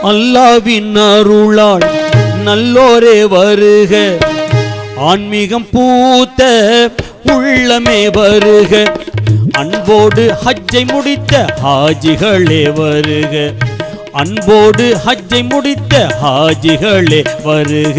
அல்லாவின் அருளால் நல்லோரே வருக ஆன்மீகம் பூத்த உள்ளமே வருக அன்போடு ஹஜ்ஜை முடித்த ஹாஜிகளே வருக அன்போடு ஹஜ்ஜை முடித்த ஹாஜிகளே வருக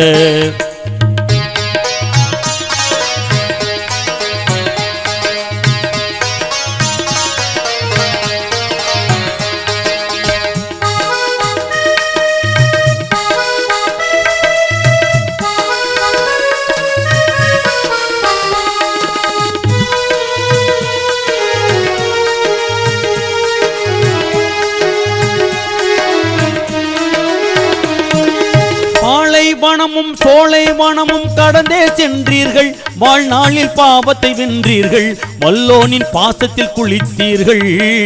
பாலைவனமும் சோலைவனமும் கடந்தே சென்றீர்கள் வாழ்நாளில் பாவத்தை வென்றீர்கள் வல்லோனின் பாசத்தில் குளித்தீர்கள்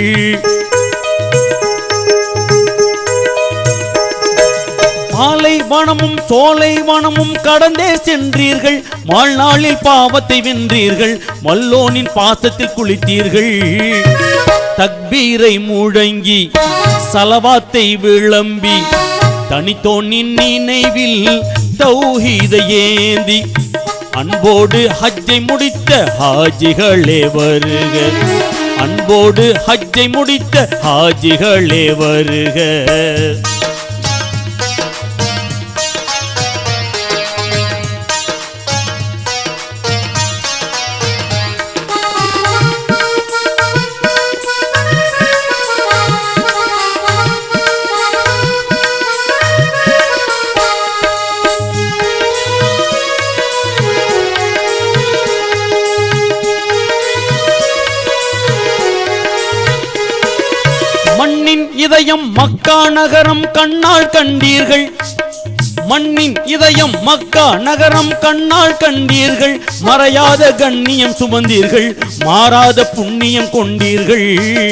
பாலைவனமும் சோலைவனமும் கடந்தே சென்றீர்கள் வாழ்நாளில் பாவத்தை வென்றீர்கள் வல்லோனின் பாசத்தில் குளித்தீர்கள் தக்பீரை முழங்கி சலவாத்தை விளம்பி தனித்தோனின் நினைவில் தௌஹீத ஏந்தி அன்போடு ஹஜ்ஜை முடித்த ஹாஜிகளே வருக அன்போடு ஹஜ்ஜை முடித்த ஹாஜிகளே வருக மண்ணின் இதயம் மக்கா நகரம் கண்ணால் கண்டீர்கள் மண்ணின் இதயம் மக்கா நகரம் கண்ணால் கண்டீர்கள் மறையாத கண்ணியம் சுமந்தீர்கள் மாறாத புண்ணியம் கொண்டீர்கள்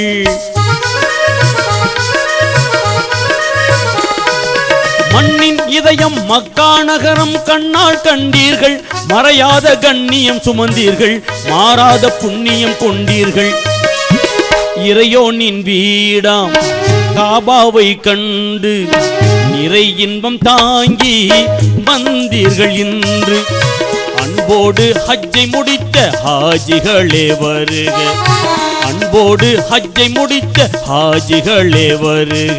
மண்ணின் இதயம் மக்கா நகரம் கண்ணால் கண்டீர்கள் மறையாத கண்ணியம் சுமந்தீர்கள் மாறாத புண்ணியம் கொண்டீர்கள் இறையோனின் வீடாம் காபாவை கண்டு நிறை இன்பம் தாங்கி வந்தீர்கள் இன்று அன்போடு ஹஜ்ஜை முடித்த ஹாஜிகளே வருக அன்போடு ஹஜ்ஜை முடித்த ஹாஜிகளே வருக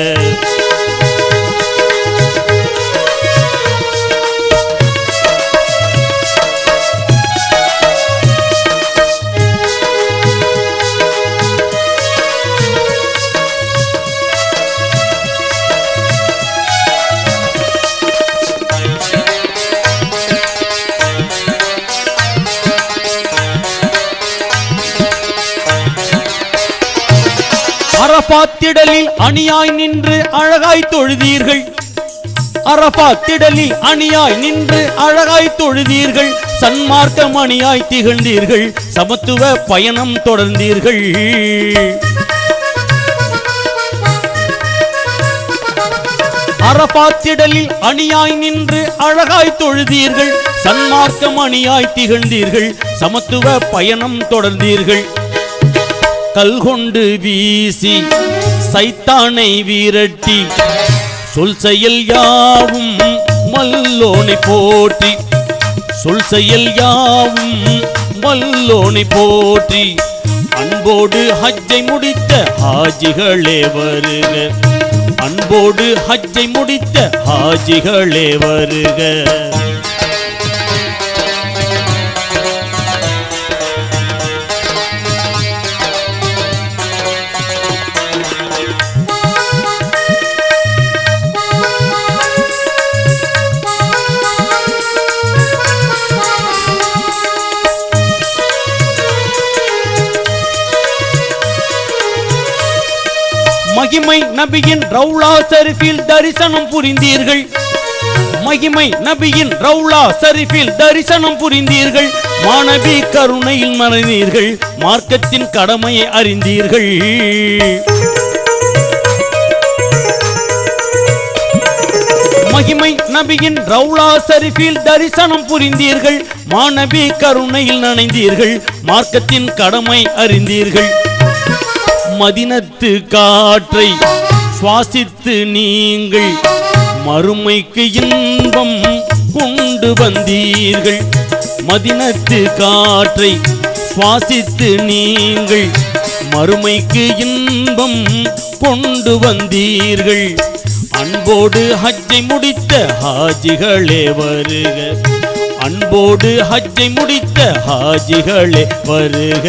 அரபாத்திடலில் அணியாய் நின்று அழகாய் தொழுதீர்கள் அரபாத்திடலில் அணியாய் நின்று அழகாய் தொழுதீர்கள் சன்மார்க்கம் அணியாய் திகழ்ந்தீர்கள் சமத்துவ பயணம் தொடர்ந்தீர்கள் அரபாத்திடலில் அணியாய் நின்று அழகாய் தொழுதீர்கள் சன்மார்க்கம் அணியாய் திகழ்ந்தீர்கள் சமத்துவ பயணம் தொடர்ந்தீர்கள் கல் கொண்டு வீசி சைத்தானை வீரட்டி சொல் செயல் யாவும் மல்லோனை போற்றி சொல் செயல் யாவும் மல்லோனை போற்றி அன்போடு ஹஜ்ஜை முடித்த ஹாஜிகளே வருக அன்போடு ஹஜ்ஜை முடித்த ஹாஜிகளே வருக மகிமை நபியின் ரவுலா ஷரீஃபில் தரிசனம் புரிந்தீர்கள் மகிமை நபியின் ரவுலா ஷரீஃபில் தரிசனம் புரிந்தீர்கள் மாணவி கருணையில் மறைந்தீர்கள் மார்க்கத்தின் கடமையை அறிந்தீர்கள் மகிமை நபியின் ரவுலா ஷரீஃபில் தரிசனம் புரிந்தீர்கள் மாணவி கருணையில் நனைந்தீர்கள் மார்க்கத்தின் கடமை அறிந்தீர்கள் மதினத்து காற்றை சுவாசித்து நீங்கள் மறுமைக்கு இன்பம் கொண்டு வந்தீர்கள் மதினத்து காற்றை சுவாசித்து நீங்கள் மறுமைக்கு இன்பம் கொண்டு வந்தீர்கள் அன்போடு ஹஜ்ஜை முடித்த ஹாஜிகளே வருக அன்போடு ஹஜ்ஜை முடித்த ஹாஜிகளே வருக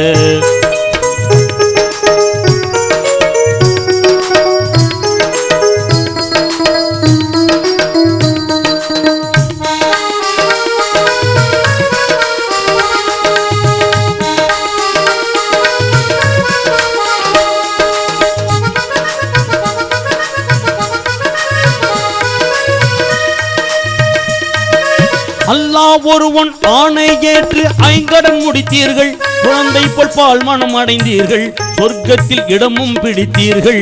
அல்லாஹ் ஒருவன் ஆணை ஏற்று ஐங்கடன் முடித்தீர்கள் குழந்தை போல் பால் மனம் அடைந்தீர்கள் சொர்க்கத்தில் இடமும் பிடித்தீர்கள்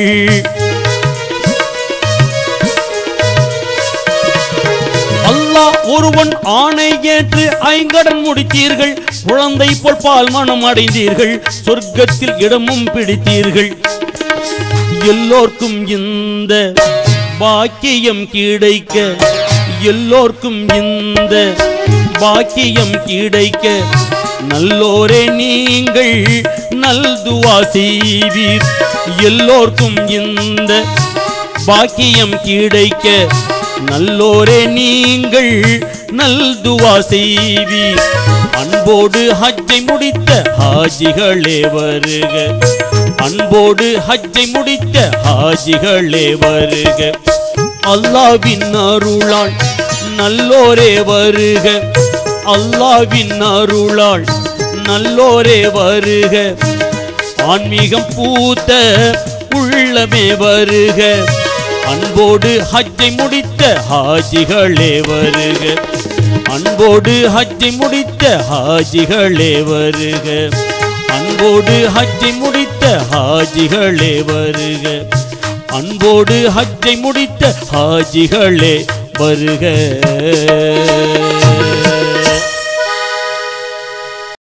அல்லாஹ் ஒருவன் ஆணை ஏற்று ஐங்கடன் முடித்தீர்கள் குழந்தை போல் பால் மனம் அடைந்தீர்கள் சொர்க்கத்தில் இடமும் பிடித்தீர்கள் எல்லோர்க்கும் இந்த பாக்கியம் கிடைக்க எல்லோர்க்கும் இந்த பாக்கியம் கிடைக்க நல்லோரே நீங்கள் நல்துவா செய்வீர் எல்லோர்க்கும் இந்த பாக்கியம் கிடைக்க நல்லோரே நீங்கள் நல்துவா செய்வீர் அன்போடு ஹஜ்ஜை முடித்த ஹாஜிகளே வருக அன்போடு ஹஜ்ஜை முடித்த ஹாஜிகளே வருக அல்லாவின் அருளால் நல்லோரே வருக அல்லாவின் அருளால் நல்லோரே வருக ஆன்மீகம் பூத்த உள்ளமே வருக அன்போடு ஹஜ்ஜை முடித்த ஹாஜிகளே வருக அன்போடு ஹஜ்ஜை முடித்த ஹாஜிகளே வருக அன்போடு ஹஜ்ஜை முடித்த ஹாஜிகளே வருக அன்போடு ஹஜ்ஜை முடித்த ஹாஜிகளே வருக